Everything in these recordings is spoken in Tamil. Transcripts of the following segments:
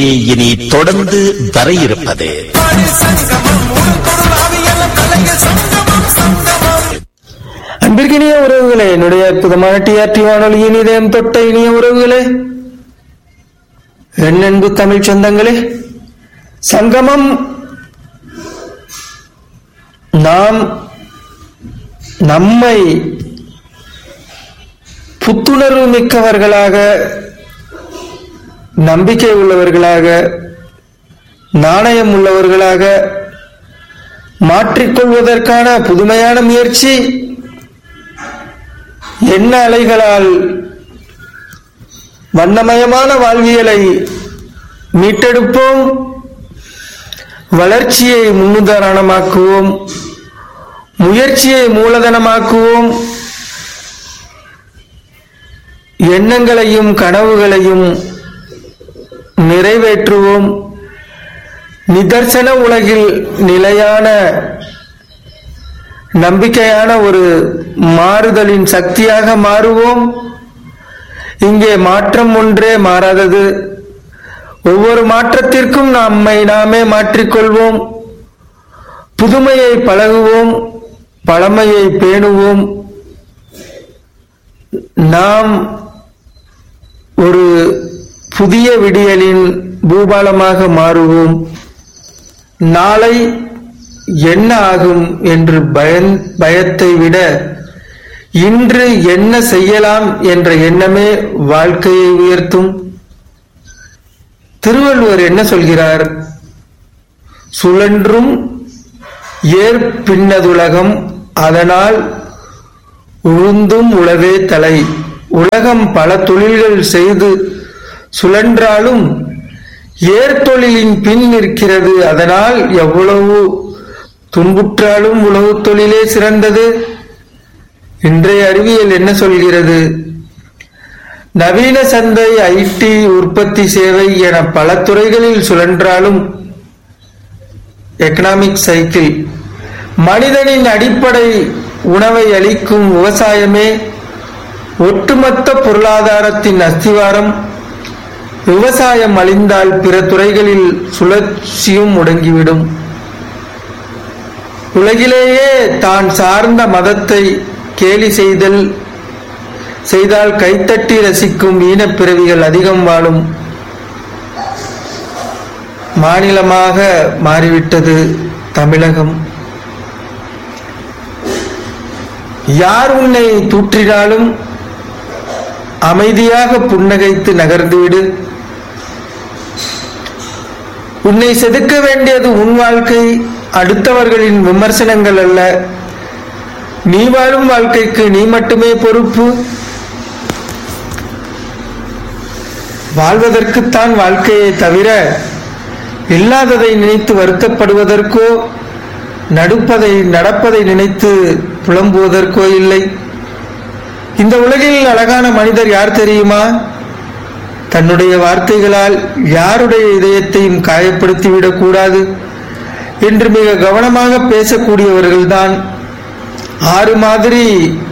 இனி தொடர்ந்து வர இருப்பது அன்பிற்கினிய உறவுகளே என்னுடைய அற்புதமான டிஆர்டி வானொலியின் இதயம் தொட்ட இனிய உறவுகளே என் அன்பு தமிழ் சொந்தங்களே சங்கமம் நாம் நம்மை புத்துணர்வு மிக்கவர்களாக நம்பிக்கை உள்ளவர்களாக நாணயம் உள்ளவர்களாக மாற்றிக்கொள்வதற்கான புதுமையான முயற்சி எண்ண அலைகளால் வண்ணமயமான வாழ்வியலை மீட்டெடுப்போம் வளர்ச்சியை முன்னுதாரணமாக்குவோம் முயற்சியை மூலதனமாக்குவோம் எண்ணங்களையும் கனவுகளையும் நிறைவேற்றுவோம் நிதர்சன உலகில் நிலையான நம்பிக்கையான ஒரு மாறுதலின் சக்தியாக மாறுவோம் இங்கே மாற்றம் ஒன்றே மாறாதது ஒவ்வொரு மாற்றத்திற்கும் நம்மை நாமே மாற்றிக்கொள்வோம் புதுமையை பழகுவோம் பழமையை பேணுவோம் நாம் ஒரு புதிய விடியலின் பூபாலமாக மாறுவோம் நாளை என்ன ஆகும் என்று பயன் பயத்தை விட இன்று என்ன செய்யலாம் என்ற எண்ணமே வாழ்க்கையை உயர்த்தும் திருவள்ளுவர் என்ன சொல்கிறார் சுழன்றும் ஏர் பின்னதுலகம் அதனால் உழுந்தும் உளவே தலை உலகம் பல தொழில்கள் செய்து சுழன்றாலும் ஏர்தொழிலின் பின் நிற்கிறது அதனால் எவ்வளவு துன்புற்றாலும் உழவு தொழிலே சிறந்தது இன்றைய அறிவியல் என்ன சொல்கிறது நவீன சந்தை ஐடி உற்பத்தி சேவை என பல துறைகளில் சுழன்றாலும் எக்கனாமிக் சைக்கிள் மனிதனின் அடிப்படை உணவை அளிக்கும் விவசாயமே ஒட்டுமொத்த பொருளாதாரத்தின் அஸ்திவாரம் விவசாயம் அழிந்தால் பிற துறைகளில் சுழற்சியும் முடங்கிவிடும் உலகிலேயே தான் சார்ந்த மதத்தை கேலி செய்தல் செய்தால் கைத்தட்டி ரசிக்கும் ஈனப்பிறவிகள் அதிகம் வாழும் மாநிலமாக மாறிவிட்டது தமிழகம் யார் உன்னை தூற்றினாலும் அமைதியாக புன்னகைத்து நகர்ந்துவிடு உன்னை செதுக்க வேண்டியது உன் வாழ்க்கை அடுத்தவர்களின் விமர்சனங்கள் அல்ல நீ வாழும் வாழ்க்கைக்கு நீ மட்டுமே பொறுப்பு வாழ்வதற்குத்தான் வாழ்க்கையை தவிர இல்லாததை நினைத்து வருத்தப்படுவதற்கோ நடுப்பதை நடப்பதை நினைத்து புலம்புவதற்கோ இல்லை இந்த உலகில் அழகான மனிதர் யார் தெரியுமா தன்னுடைய வார்த்தைகளால் யாருடைய இதயத்தையும் காயப்படுத்திவிடக் கூடாது என்று மிக கவனமாக பேசக்கூடியவர்கள்தான் ஆறு மாதிரி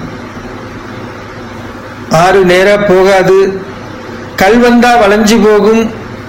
ஆறு நேரா போகாது கல் வந்தா வளைஞ்சு போகும்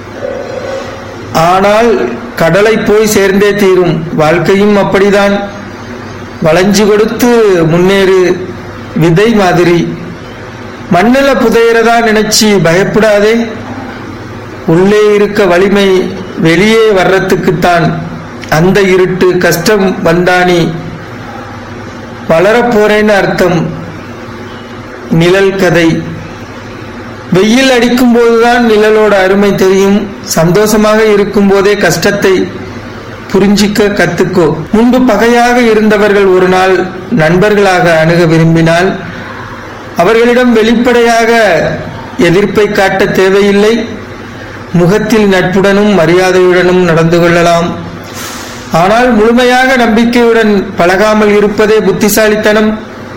ஆனால் கடலை போய் சேர்ந்தே தீரும் வாழ்க்கையும் அப்படிதான் வளைஞ்சு கொடுத்து முன்னேறு விதை மாதிரி மண்ணில புதையறதா நினைச்சு பயப்படாதே உள்ளே இருக்க வலிமை வெளியே வர்றதுக்குத்தான் அந்த இருட்டு கஷ்டம் வந்தானி வளரப் போறேன்னு அர்த்தம் நிழல் கதை வெயில் அடிக்கும் போதுதான் நிழலோட அருமை தெரியும் சந்தோஷமாக இருக்கும் போதே கஷ்டத்தை புரிஞ்சிக்க கத்துக்கோ முன்பு பகையாக இருந்தவர்கள் ஒரு நாள் நண்பர்களாக அணுக விரும்பினால் அவர்களிடம் வெளிப்படையாக எதிர்ப்பை காட்ட தேவையில்லை முகத்தில் நட்புடனும் மரியாதையுடனும் நடந்து கொள்ளலாம் ஆனால் முழுமையாக நம்பிக்கையுடன் பழகாமல் இருப்பதே புத்திசாலித்தனம்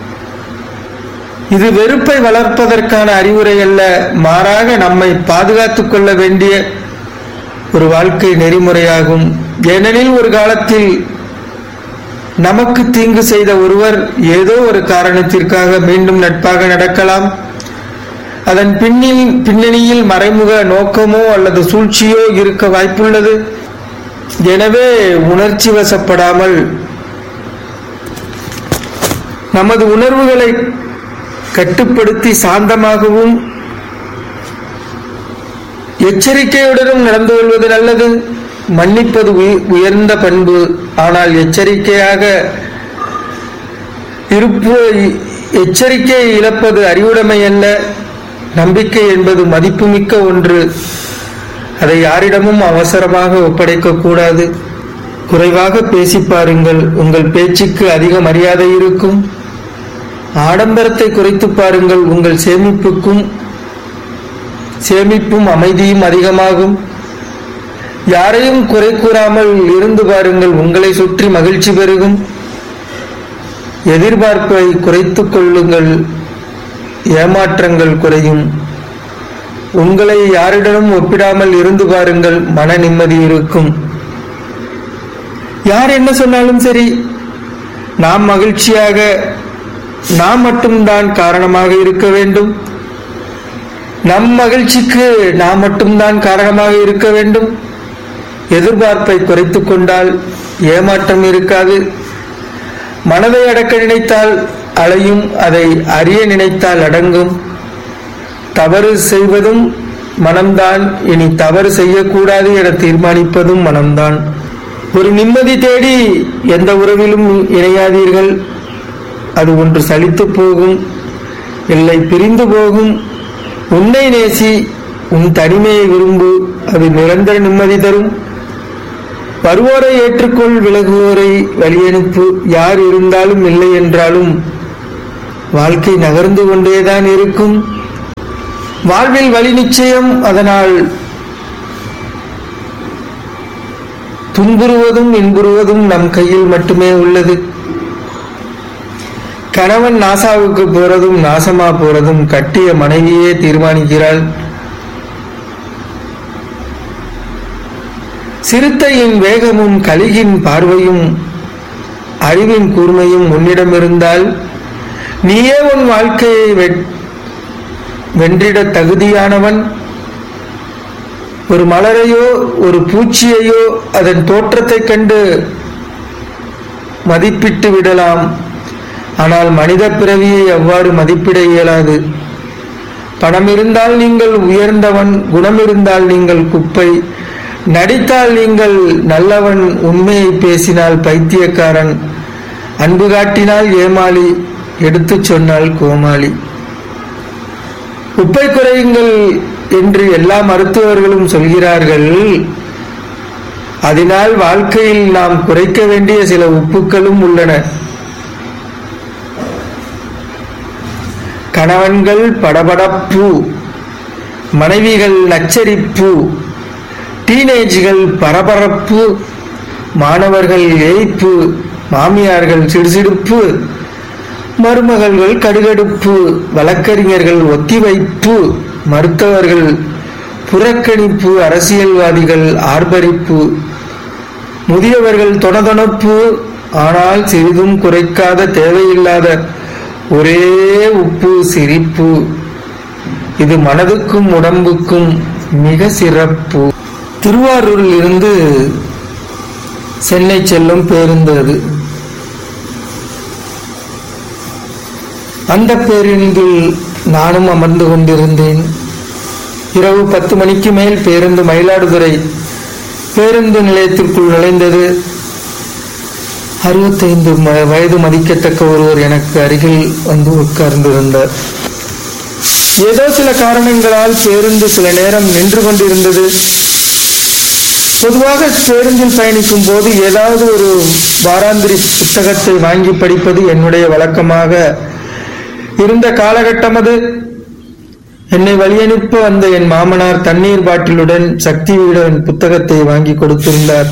இது வெறுப்பை வளர்ப்பதற்கான அறிவுரை அல்ல மாறாக நம்மை பாதுகாத்துக் கொள்ள வேண்டிய ஒரு வாழ்க்கை நெறிமுறையாகும் ஏனெனில் ஒரு காலத்தில் நமக்கு தீங்கு செய்த ஒருவர் ஏதோ ஒரு காரணத்திற்காக மீண்டும் நட்பாக நடக்கலாம் அதன் பின்னில் பின்னணியில் மறைமுக நோக்கமோ அல்லது சூழ்ச்சியோ இருக்க வாய்ப்புள்ளது எனவே உணர்ச்சி வசப்படாமல் நமது உணர்வுகளை கட்டுப்படுத்தி சாந்தமாகவும் எச்சரிக்கையுடனும் நடந்து கொள்வது நல்லது மன்னிப்பது உய- உயர்ந்த பண்பு ஆனால் எச்சரிக்கையாக இருப்பு எச்சரிக்கை இழப்பது அறிவுடைமை அல்ல நம்பிக்கை என்பது மதிப்புமிக்க ஒன்று அதை யாரிடமும் அவசரமாக ஒப்படைக்க கூடாது குறைவாக பேசி பாருங்கள் உங்கள் பேச்சுக்கு அதிக மரியாதை இருக்கும் ஆடம்பரத்தை குறைத்து பாருங்கள் உங்கள் சேமிப்புக்கும் சேமிப்பும் அமைதியும் அதிகமாகும் யாரையும் குறை கூறாமல் இருந்து பாருங்கள் உங்களை சுற்றி மகிழ்ச்சி பெருகும் எதிர்பார்ப்பை குறைத்துக் கொள்ளுங்கள் ஏமாற்றங்கள் குறையும் உங்களை யாரிடமும் ஒப்பிடாமல் இருந்து பாருங்கள் மன நிம்மதி இருக்கும் யார் என்ன சொன்னாலும் சரி நாம் மகிழ்ச்சியாக நாம் மட்டும்தான் காரணமாக இருக்க வேண்டும் நம் மகிழ்ச்சிக்கு நாம் மட்டும்தான் காரணமாக இருக்க வேண்டும் எதிர்பார்ப்பை குறைத்துக் கொண்டால் ஏமாற்றம் இருக்காது மனதை அடக்க நினைத்தால் அலையும் அதை அறிய நினைத்தால் அடங்கும் தவறு செய்வதும் மனம்தான் இனி தவறு செய்யக்கூடாது என தீர்மானிப்பதும் மனம்தான் ஒரு நிம்மதி தேடி எந்த உறவிலும் இணையாதீர்கள் அது ஒன்று சலித்து போகும் இல்லை பிரிந்து போகும் உன்னை நேசி உன் தனிமையை விரும்பு அது நிரந்தர நிம்மதி தரும் வருவோரை ஏற்றுக்கொள் விலகுவோரை வழியனுப்பு யார் இருந்தாலும் இல்லை என்றாலும் வாழ்க்கை நகர்ந்து கொண்டேதான் இருக்கும் வாழ்வில் வழி நிச்சயம் அதனால் துன்புறுவதும் இன்புறுவதும் நம் கையில் மட்டுமே உள்ளது கணவன் நாசாவுக்கு போறதும் நாசமா போறதும் கட்டிய மனைவியே தீர்மானிக்கிறாள் சிறுத்தையின் வேகமும் கலிகின் பார்வையும் அறிவின் கூர்மையும் உன்னிடம் இருந்தால் நீயே உன் வாழ்க்கையை வெ- வென்றிட தகுதியானவன் ஒரு மலரையோ ஒரு பூச்சியையோ அதன் தோற்றத்தைக் கண்டு மதிப்பிட்டு விடலாம் ஆனால் மனித பிறவியை அவ்வாறு மதிப்பிட இயலாது பணம் இருந்தால் நீங்கள் உயர்ந்தவன் குணம் இருந்தால் நீங்கள் குப்பை நடித்தால் நீங்கள் நல்லவன் உண்மையை பேசினால் பைத்தியக்காரன் அன்பு காட்டினால் ஏமாளி எடுத்துச் சொன்னால் கோமாளி உப்பை குறையுங்கள் என்று எல்லா மருத்துவர்களும் சொல்கிறார்கள் அதனால் வாழ்க்கையில் நாம் குறைக்க வேண்டிய சில உப்புக்களும் உள்ளன கணவன்கள் படபடப்பு மனைவிகள் நச்சரிப்பு டீனேஜ்கள் பரபரப்பு மாணவர்கள் ஏய்ப்பு மாமியார்கள் சிடுசிடுப்பு மருமகள்கள் கடுகடுப்பு வழக்கறிஞர்கள் ஒத்திவைப்பு மருத்துவர்கள் புறக்கணிப்பு அரசியல்வாதிகள் ஆர்ப்பரிப்பு முதியவர்கள் தொணதொணப்பு ஆனால் சிறிதும் குறைக்காத தேவையில்லாத ஒரே உப்பு சிரிப்பு இது மனதுக்கும் உடம்புக்கும் மிக சிறப்பு திருவாரூரில் இருந்து சென்னை செல்லும் பேருந்து அது அந்த பேருந்தில் நானும் அமர்ந்து கொண்டிருந்தேன் இரவு பத்து மணிக்கு மேல் பேருந்து மயிலாடுதுறை பேருந்து நிலையத்திற்குள் நுழைந்தது அறுபத்தைந்து ம- வயது மதிக்கத்தக்க ஒருவர் எனக்கு அருகில் வந்து உட்கார்ந்திருந்தார் ஏதோ சில காரணங்களால் பேருந்து சில நேரம் நின்று கொண்டிருந்தது பொதுவாக பேருந்தில் பயணிக்கும் போது ஏதாவது ஒரு வாராந்திரி புத்தகத்தை வாங்கி படிப்பது என்னுடைய வழக்கமாக இருந்த காலகட்டம் அது என்னை வழியனுப்ப வந்த என் மாமனார் தண்ணீர் பாட்டிலுடன் சக்தியுடன் புத்தகத்தை வாங்கி கொடுத்திருந்தார்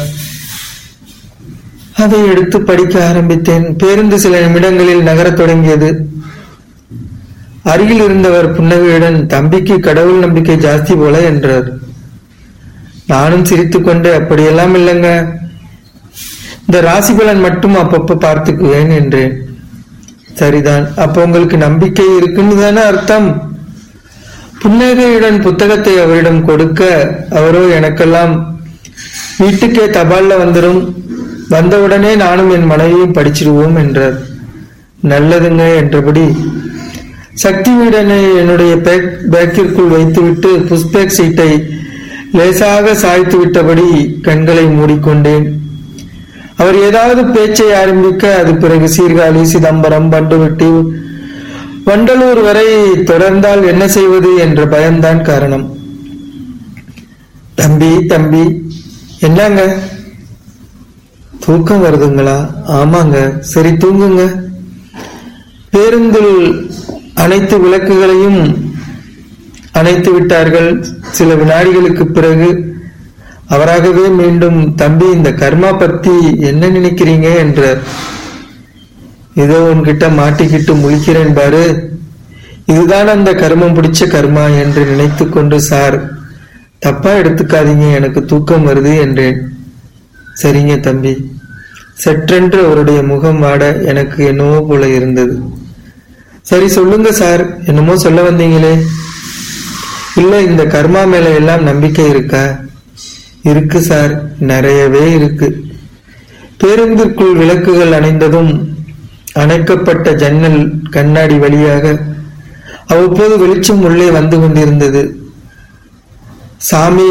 அதை எடுத்து படிக்க ஆரம்பித்தேன் பேருந்து சில நிமிடங்களில் நகரத் தொடங்கியது அருகில் இருந்தவர் புன்னகையுடன் தம்பிக்கு கடவுள் நம்பிக்கை ஜாஸ்தி போல என்றார் நானும் சிரித்துக்கொண்டு அப்படியெல்லாம் இல்லைங்க இந்த ராசி பலன் மட்டும் அப்பப்ப பார்த்துக்குவேன் என்றேன் சரிதான் அப்ப உங்களுக்கு நம்பிக்கை இருக்குன்னு தானே அர்த்தம் புன்னகையுடன் புத்தகத்தை அவரிடம் கொடுக்க அவரோ எனக்கெல்லாம் வீட்டுக்கே தபால்ல வந்துடும் வந்தவுடனே நானும் என் மனைவியும் படிச்சிடுவோம் என்றார் நல்லதுங்க என்றபடி சக்தி வீடனை என்னுடைய பேக் பேக்கிற்குள் வைத்துவிட்டு புஷ்பேக் சீட்டை லேசாக சாய்த்து விட்டபடி கண்களை மூடிக்கொண்டேன் அவர் ஏதாவது பேச்சை ஆரம்பிக்க அது பிறகு சீர்காழி சிதம்பரம் பண்டுவெட்டி வண்டலூர் வரை தொடர்ந்தால் என்ன செய்வது என்ற பயம்தான் காரணம் தம்பி தம்பி என்னங்க தூக்கம் வருதுங்களா ஆமாங்க சரி தூங்குங்க பேருந்தில் அனைத்து விளக்குகளையும் அணைத்து விட்டார்கள் சில வினாடிகளுக்கு பிறகு அவராகவே மீண்டும் தம்பி இந்த கர்மா பத்தி என்ன நினைக்கிறீங்க என்றார் ஏதோ உன்கிட்ட மாட்டிக்கிட்டு முழிக்கிறேன் பாரு இதுதான் அந்த கர்மம் பிடிச்ச கர்மா என்று நினைத்து கொண்டு சார் தப்பா எடுத்துக்காதீங்க எனக்கு தூக்கம் வருது என்றேன் சரிங்க தம்பி சற்றென்று அவருடைய முகம் வாட எனக்கு என்னவோ போல இருந்தது சரி சொல்லுங்க சார் என்னமோ சொல்ல வந்தீங்களே இல்ல இந்த கர்மா மேல எல்லாம் நம்பிக்கை இருக்கா இருக்கு சார் நிறையவே இருக்கு பேருந்திற்குள் விளக்குகள் அணைந்ததும் அணைக்கப்பட்ட ஜன்னல் கண்ணாடி வழியாக அவ்வப்போது வெளிச்சம் உள்ளே வந்து கொண்டிருந்தது சாமி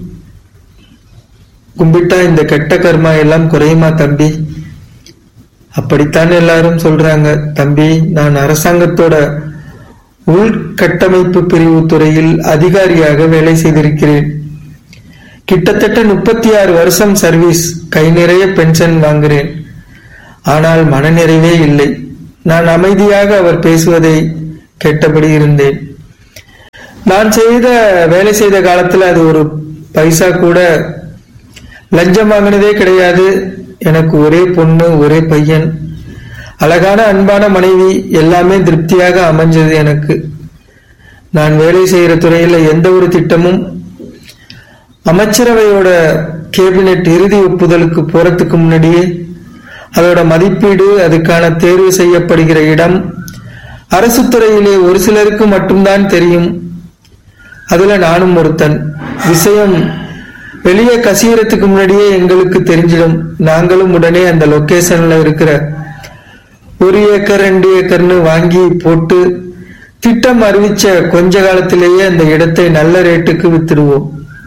கும்பிட்டா இந்த கெட்ட கர்மா எல்லாம் குறையுமா தம்பி அப்படித்தான் எல்லாரும் சொல்றாங்க தம்பி நான் அரசாங்கத்தோட உள்கட்டமைப்பு பிரிவு துறையில் அதிகாரியாக வேலை செய்திருக்கிறேன் கிட்டத்தட்ட முப்பத்தி ஆறு வருஷம் சர்வீஸ் கை நிறைய பென்ஷன் வாங்குறேன் ஆனால் மனநிறைவே இல்லை நான் அமைதியாக அவர் பேசுவதை கேட்டபடி இருந்தேன் நான் செய்த வேலை செய்த காலத்துல அது ஒரு பைசா கூட லஞ்சம் வாங்கினதே கிடையாது எனக்கு ஒரே பொண்ணு ஒரே பையன் அழகான அன்பான மனைவி எல்லாமே திருப்தியாக அமைஞ்சது எனக்கு நான் வேலை செய்கிற துறையில் எந்த ஒரு திட்டமும் அமைச்சரவையோட கேபினெட் இறுதி ஒப்புதலுக்கு போறதுக்கு முன்னாடியே அதோட மதிப்பீடு அதுக்கான தேர்வு செய்யப்படுகிற இடம் அரசு துறையிலே ஒரு சிலருக்கு மட்டும்தான் தெரியும் அதுல நானும் ஒருத்தன் விஷயம் வெளியே கசியறதுக்கு முன்னாடியே எங்களுக்கு தெரிஞ்சிடும் நாங்களும் உடனே அந்த லொகேஷன்ல இருக்கிற ஒரு ஏக்கர் ரெண்டு ஏக்கர்னு வாங்கி போட்டு திட்டம் அறிவிச்ச கொஞ்ச காலத்திலேயே அந்த இடத்தை நல்ல ரேட்டுக்கு வித்துடுவோம்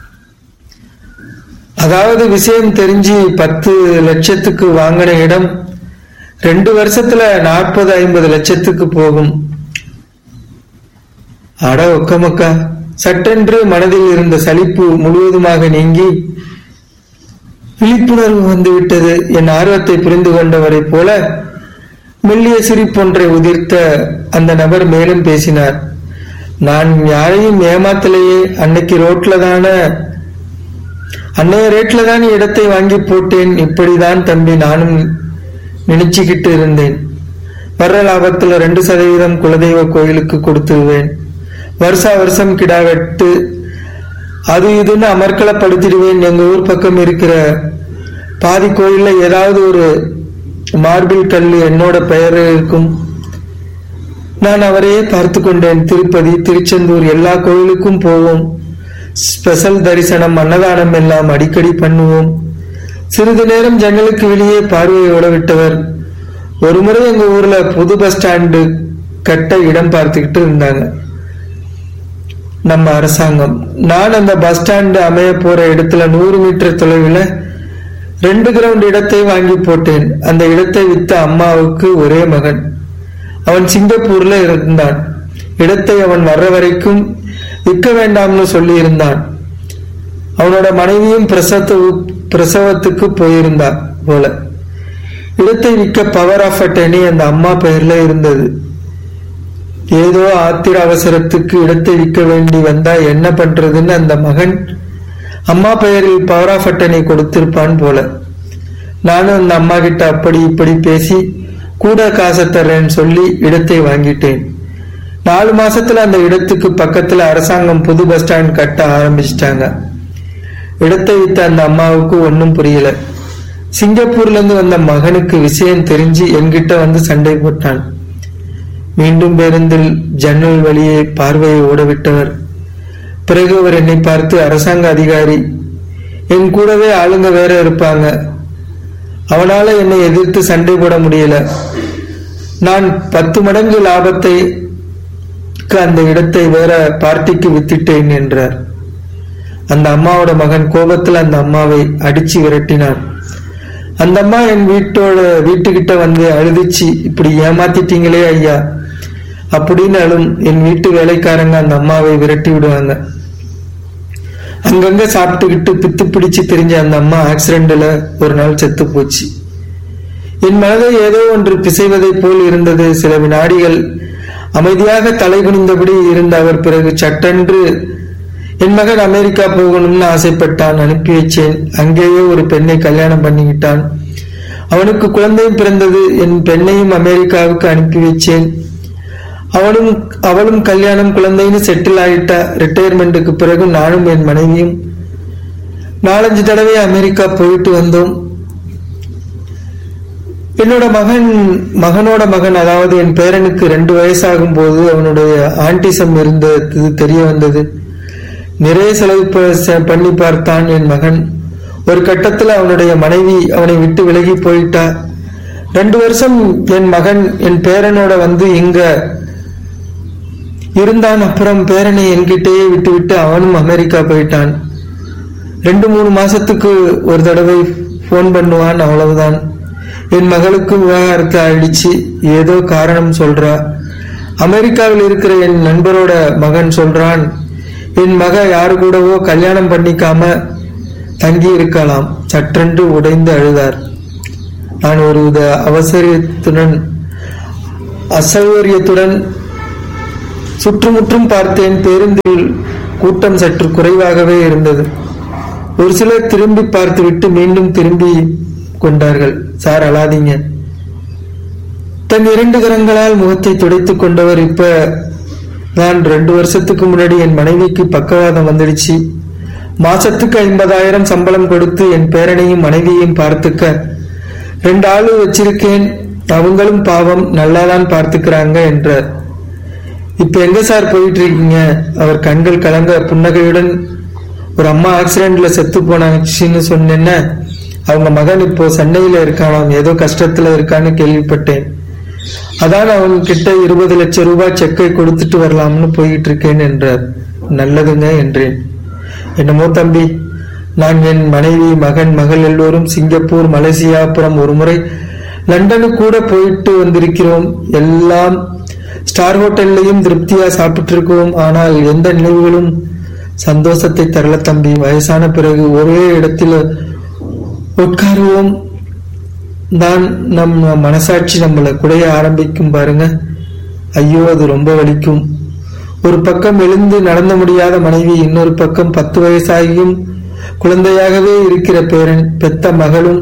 அதாவது விஷயம் தெரிஞ்சு பத்து லட்சத்துக்கு வாங்கின இடம் ரெண்டு வருஷத்துல நாற்பது ஐம்பது லட்சத்துக்கு போகும் அட ஒக்கமக்கா சட்டென்று மனதில் இருந்த சலிப்பு முழுவதுமாக நீங்கி விழிப்புணர்வு வந்துவிட்டது என் ஆர்வத்தை புரிந்து கொண்டவரை போல மெல்லிய சிரிப்பொன்றை உதிர்த்த அந்த நபர் மேலும் பேசினார் நான் யாரையும் ஏமாத்தலையே அன்னைக்கு ரோட்ல தான அன்னைய ரேட்ல தான் இடத்தை வாங்கி போட்டேன் இப்படிதான் தம்பி நானும் நினைச்சுக்கிட்டு இருந்தேன் வர்ற லாபத்துல ரெண்டு சதவீதம் குலதெய்வ கோயிலுக்கு கொடுத்துருவேன் வருஷா வருஷம் கிடா வெட்டு அது இதுன்னு அமர்க்கலப்படுத்திடுவேன் எங்க ஊர் பக்கம் இருக்கிற பாதி கோயில்ல ஏதாவது ஒரு மார்பிள் கல் என்னோட பெயர் இருக்கும் நான் அவரையே பார்த்து கொண்டேன் திருப்பதி திருச்செந்தூர் எல்லா கோயிலுக்கும் போவோம் ஸ்பெஷல் தரிசனம் அன்னதானம் எல்லாம் அடிக்கடி பண்ணுவோம் சிறிது நேரம் ஜன்னலுக்கு வெளியே பார்வையோட விட்டவர் ஒரு முறை எங்க ஊர்ல புது பஸ் ஸ்டாண்டு கட்ட இடம் பார்த்துக்கிட்டு இருந்தாங்க நம்ம அரசாங்கம் நான் அந்த பஸ் ஸ்டாண்டு அமைய போற இடத்துல நூறு மீட்டர் தொலைவில் ரெண்டு கிரவுண்ட் இடத்தை வாங்கி போட்டேன் அந்த இடத்தை வித்த அம்மாவுக்கு ஒரே மகன் அவன் சிங்கப்பூர்ல இருந்தான் இடத்தை அவன் வர்ற வரைக்கும் விற்க வேண்டாம்னு சொல்லி இருந்தான் அவனோட மனைவியும் பிரசவத்து பிரசவத்துக்கு போயிருந்தா போல இடத்தை விற்க பவர் ஆஃப் அட்டனி அந்த அம்மா பெயர்ல இருந்தது ஏதோ ஆத்திர அவசரத்துக்கு இடத்தை விற்க வேண்டி வந்தா என்ன பண்றதுன்னு அந்த மகன் அம்மா பெயரில் பவர் ஆஃப் அட்டனை கொடுத்திருப்பான் போல நானும் அந்த அம்மா கிட்ட அப்படி இப்படி பேசி கூட காசை தர்றேன்னு சொல்லி இடத்தை வாங்கிட்டேன் நாலு மாசத்துல அந்த இடத்துக்கு பக்கத்துல அரசாங்கம் புது பஸ் ஸ்டாண்ட் கட்ட ஆரம்பிச்சிட்டாங்க இடத்தை வித்த அந்த அம்மாவுக்கு ஒன்றும் புரியல சிங்கப்பூர்ல இருந்து வந்த மகனுக்கு விஷயம் தெரிஞ்சு என்கிட்ட வந்து சண்டை போட்டான் மீண்டும் பேருந்தில் ஜன்னல் வழியே பார்வையை ஓடவிட்டவர் பிறகு அவர் என்னை பார்த்து அரசாங்க அதிகாரி என் கூடவே ஆளுங்க வேற இருப்பாங்க அவனால என்னை எதிர்த்து சண்டை போட முடியல நான் பத்து மடங்கு லாபத்தை அந்த இடத்தை வேற பார்ட்டிக்கு வித்திட்டேன் என்றார் அந்த அம்மாவோட மகன் கோபத்தில் அந்த அம்மாவை அடிச்சு விரட்டினான் அந்த அம்மா என் வீட்டோட வீட்டுக்கிட்ட வந்து அழுதுச்சு இப்படி ஏமாத்திட்டீங்களே ஐயா அப்படின்னு அழும் என் வீட்டு வேலைக்காரங்க அந்த அம்மாவை விரட்டி விடுவாங்க அங்கங்க சாப்பிட்டுக்கிட்டு பித்து பிடிச்சு தெரிஞ்ச அந்த அம்மா ஆக்சிடென்ட்ல ஒரு நாள் செத்து போச்சு என் மனதை ஏதோ ஒன்று பிசைவதைப் போல் இருந்தது சில வினாடிகள் அமைதியாக தலை குனிந்தபடி இருந்த அவர் பிறகு சட்டென்று என் மகன் அமெரிக்கா போகணும்னு ஆசைப்பட்டான் அனுப்பி வச்சேன் அங்கேயே ஒரு பெண்ணை கல்யாணம் பண்ணிக்கிட்டான் அவனுக்கு குழந்தையும் பிறந்தது என் பெண்ணையும் அமெரிக்காவுக்கு அனுப்பி வச்சேன் அவனும் அவளும் கல்யாணம் குழந்தைன்னு செட்டில் ஆயிட்டா ரிட்டையர்மெண்ட்டுக்கு பிறகு நானும் என் மனைவியும் நாலஞ்சு தடவை அமெரிக்கா போயிட்டு வந்தோம் என்னோட மகன் மகனோட மகன் அதாவது என் பேரனுக்கு ரெண்டு வயசாகும் போது அவனுடைய ஆன்டிசம் இருந்தது தெரிய வந்தது நிறைய செலவு ப- ச- பண்ணி பார்த்தான் என் மகன் ஒரு கட்டத்துல அவனுடைய மனைவி அவனை விட்டு விலகி போயிட்டா ரெண்டு வருஷம் என் மகன் என் பேரனோட வந்து இங்க இருந்தான் அப்புறம் பேரனை என்கிட்டயே விட்டு விட்டு அவனும் அமெரிக்கா போயிட்டான் ரெண்டு மூணு மாசத்துக்கு ஒரு தடவை ஃபோன் பண்ணுவான் அவ்வளவுதான் என் மகளுக்கு விவாகரத்து ஆயிடுச்சு ஏதோ காரணம் சொல்றா அமெரிக்காவில் இருக்கிற என் நண்பரோட மகன் சொல்றான் என் மக யாரு கூடவோ கல்யாணம் பண்ணிக்காம தங்கி இருக்கலாம் சற்றென்று உடைந்து அழுதார் நான் ஒரு வித அவசரத்துடன் அசௌகரியத்துடன் சுற்றுமுற்றும் பார்த்தேன் பேருந்தில் கூட்டம் சற்று குறைவாகவே இருந்தது ஒரு சிலர் திரும்பி பார்த்துவிட்டு மீண்டும் திரும்பி கொண்டார்கள் சார் அழாதீங்க தன் இரண்டு கரங்களால் முகத்தை துடைத்துக் கொண்டவர் இப்ப நான் ரெண்டு வருஷத்துக்கு முன்னாடி என் மனைவிக்கு பக்கவாதம் வந்துடுச்சு மாசத்துக்கு ஐம்பதாயிரம் சம்பளம் கொடுத்து என் பேரனையும் மனைவியையும் பார்த்துக்க ரெண்டு ஆளு வச்சிருக்கேன் அவங்களும் பாவம் நல்லாதான் பார்த்துக்கிறாங்க என்றார் இப்ப எங்க சார் போயிட்டு இருக்கீங்க அவர் கண்கள் கலங்க புன்னகையுடன் ஒரு அம்மா ஆக்சிடென்ட்ல செத்து போனாச்சுன்னு சொன்னேன்ன அவங்க மகன் இப்போ சென்னையில இருக்கானாம் ஏதோ கஷ்டத்துல இருக்கான்னு கேள்விப்பட்டேன் அதான் அவன் கிட்ட இருபது லட்சம் ரூபாய் செக்கை கொடுத்துட்டு வரலாம்னு போயிட்டு இருக்கேன் என்றார் நல்லதுங்க என்றேன் என்னமோ தம்பி நான் என் மனைவி மகன் மகள் எல்லோரும் சிங்கப்பூர் மலேசியா அப்புறம் ஒரு முறை லண்டனுக்கு கூட போயிட்டு வந்திருக்கிறோம் எல்லாம் ஸ்டார் ஹோட்டல்லையும் திருப்தியா சாப்பிட்டு இருக்கோம் ஆனால் எந்த நினைவுகளும் சந்தோஷத்தை தரல தம்பி வயசான பிறகு ஒரே இடத்தில் உட்காருவோம் தான் நம்ம மனசாட்சி நம்மளை குடைய ஆரம்பிக்கும் பாருங்க ஐயோ அது ரொம்ப வலிக்கும் ஒரு பக்கம் எழுந்து நடந்த முடியாத மனைவி இன்னொரு பக்கம் பத்து வயசாகியும் குழந்தையாகவே இருக்கிற பேரன் பெத்த மகளும்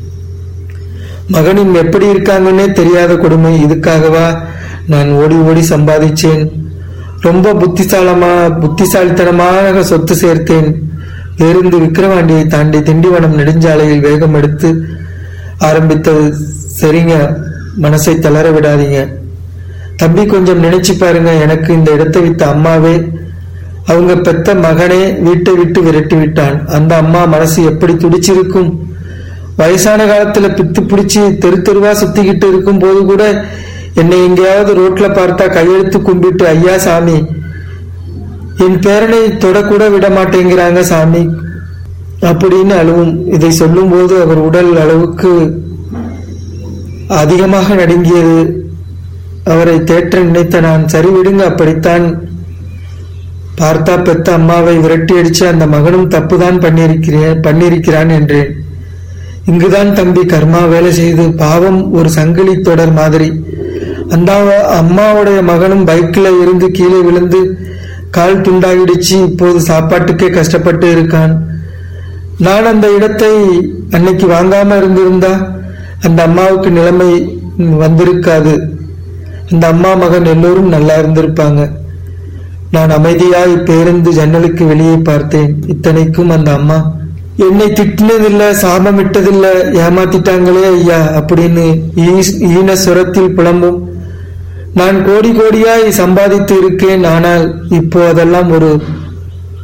மகனும் எப்படி இருக்காங்கன்னே தெரியாத கொடுமை இதுக்காகவா நான் ஓடி ஓடி சம்பாதிச்சேன் ரொம்ப புத்திசாலமா புத்திசாலித்தனமாக சொத்து சேர்த்தேன் பேருந்து விக்கிரவாண்டியை தாண்டி திண்டிவனம் நெடுஞ்சாலையில் வேகம் எடுத்து ஆரம்பித்தது சரிங்க மனசை தளர விடாதீங்க தம்பி கொஞ்சம் நினைச்சு பாருங்க எனக்கு இந்த இடத்தை வித்த அம்மாவே அவங்க பெத்த மகனே வீட்டை விட்டு விரட்டி விட்டான் அந்த அம்மா மனசு எப்படி துடிச்சிருக்கும் வயசான காலத்துல பித்து பிடிச்சி தெரு தெருவா சுத்திக்கிட்டு இருக்கும் போது கூட என்னை எங்கேயாவது ரோட்ல பார்த்தா கையெழுத்து கும்பிட்டு ஐயா சாமி என் பேரனை தொடக்கூட விட மாட்டேங்கிறாங்க சாமி அப்படின்னு அழுவும் இதை சொல்லும்போது அவர் உடல் அளவுக்கு அதிகமாக நடுங்கியது அவரை தேற்ற நினைத்த நான் சரி விடுங்க அப்படித்தான் பார்த்தா பெத்த அம்மாவை விரட்டி அடிச்சு அந்த மகனும் தப்புதான் பண்ணியிருக்கிறேன் பண்ணியிருக்கிறான் என்றேன் இங்குதான் தம்பி கர்மா வேலை செய்து பாவம் ஒரு சங்கிலி தொடர் மாதிரி அந்த அம்மாவுடைய மகனும் பைக்ல இருந்து கீழே விழுந்து கால் துண்டாகிடுச்சு இப்போது சாப்பாட்டுக்கே கஷ்டப்பட்டு இருக்கான் நான் அந்த இடத்தை அன்னைக்கு வாங்காம இருந்திருந்தா அந்த அம்மாவுக்கு நிலைமை வந்திருக்காது அந்த அம்மா மகன் எல்லோரும் நல்லா இருந்திருப்பாங்க நான் அமைதியாய் பேருந்து ஜன்னலுக்கு வெளியே பார்த்தேன் இத்தனைக்கும் அந்த அம்மா என்னை திட்டினதில்ல சாபமிட்டதில்ல ஏமாத்திட்டாங்களே ஐயா அப்படின்னு ஈ- ஈன சுரத்தில் புலம்பும் நான் கோடி கோடியாய் சம்பாதித்து இருக்கேன் ஆனால் இப்போ அதெல்லாம் ஒரு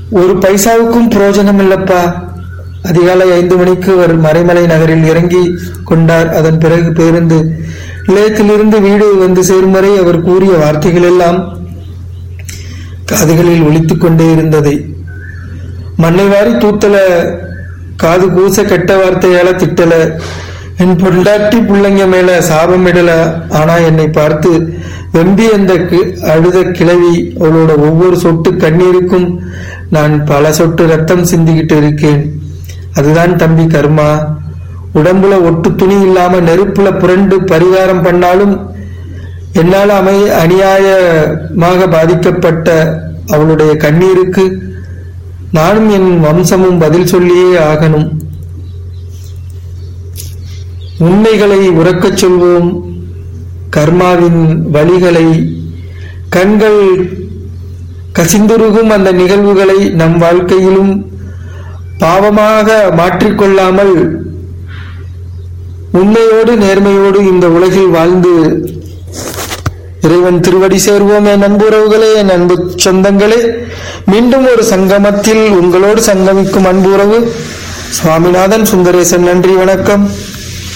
ஒரு பைசாவுக்கும் பிரயோஜனம் இல்லப்பா அதிகாலை ஐந்து மணிக்கு அவர் மறைமலை நகரில் இறங்கி கொண்டார் அதன் பிறகு பேருந்து நிலையத்திலிருந்து வீடு வந்து சேரும் வரை அவர் கூறிய வார்த்தைகள் எல்லாம் காதுகளில் ஒலித்துக் கொண்டே இருந்ததை மண்ணை வாரி தூத்தல காது கூச கெட்ட வார்த்தையால திட்டல என் பொண்டாட்டி பிள்ளைங்க மேல சாபம் இடல ஆனா என்னை பார்த்து வெம்பி அந்த கி- அழுத கிழவி அவளோட ஒவ்வொரு சொட்டு கண்ணீருக்கும் நான் பல சொட்டு ரத்தம் சிந்திக்கிட்டு இருக்கேன் அதுதான் தம்பி கர்மா உடம்புல ஒட்டு துணி இல்லாம நெருப்புல புரண்டு பரிகாரம் பண்ணாலும் என்னால் அமை அநியாயமாக பாதிக்கப்பட்ட அவளுடைய கண்ணீருக்கு நானும் என் வம்சமும் பதில் சொல்லியே ஆகணும் உண்மைகளை உறக்கச் சொல்வோம் கர்மாவின் வழிகளை கண்கள் கசிந்துருகும் அந்த நிகழ்வுகளை நம் வாழ்க்கையிலும் பாவமாக மாற்றிக்கொள்ளாமல் உண்மையோடு நேர்மையோடு இந்த உலகில் வாழ்ந்து இறைவன் திருவடி சேர்வோம் என் அன்புறவுகளே என் அன்பு சொந்தங்களே மீண்டும் ஒரு சங்கமத்தில் உங்களோடு சங்கமிக்கும் அன்புறவு சுவாமிநாதன் சுந்தரேசன் நன்றி வணக்கம்